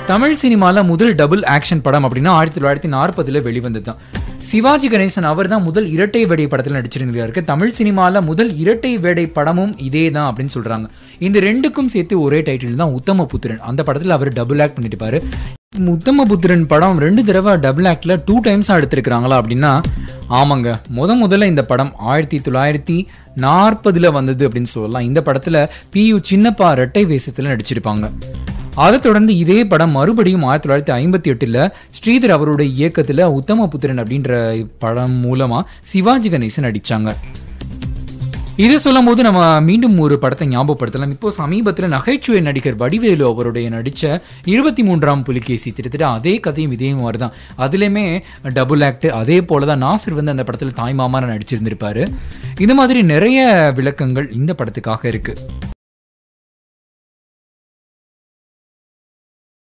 தமிழ் சினிமால முதல் double action படம் அப்படின்னா ஆயிரத்தி தொள்ளாயிரத்தி நாற்பதுல வெளிவந்தது தான் சிவாஜி கணேசன் அவர் தான் முதல் இரட்டை வேடை படத்தில் நடிச்சிருந்திருக்காரு தமிழ் சினிமால முதல் இரட்டை வேடை படமும் இதே தான் அப்படின்னு சொல்றாங்க இந்த ரெண்டுக்கும் சேர்த்து ஒரே டைட்டில் தான் உத்தம புத்திரன் அந்த படத்தில் அவர் டபுள் ஆக்ட் பண்ணிட்டு உத்தம புத்திரன் படம் ரெண்டு தடவை டபுள் ஆக்ட்ல டூ டைம்ஸாக எடுத்திருக்கிறாங்களா அப்படின்னா ஆமாங்க முத முதல்ல இந்த படம் ஆயிரத்தி தொள்ளாயிரத்தி நாற்பதுல வந்தது அப்படின்னு சொல்லலாம் இந்த படத்துல பி யு சின்னப்பா ரெட்டை வேஷத்துல நடிச்சிருப்பாங்க அதைத் தொடர்ந்து இதே படம் மறுபடியும் ஆயிரத்தி தொள்ளாயிரத்தி ஐம்பத்தி எட்டுல ஸ்ரீதர் அவருடைய இயக்கத்துல உத்தம புத்திரன் அப்படின்ற படம் மூலமா சிவாஜி கணேசன் நடிச்சாங்க இதை சொல்லும் போது நம்ம மீண்டும் ஒரு படத்தை ஞாபகப்படுத்தலாம் இப்போ சமீபத்தில் நகைச்சுவை நடிகர் வடிவேலு அவருடைய நடித்த இருபத்தி மூன்றாம் புலிகேசி திட்டத்தட்ட அதே கதையும் இதே மாதிரி தான் அதுலேயுமே டபுள் ஆக்ட் அதே போல தான் நாசர் வந்து அந்த படத்தில் தாய்மாமான நடிச்சிருந்திருப்பாரு இந்த மாதிரி நிறைய விளக்கங்கள் இந்த படத்துக்காக இருக்கு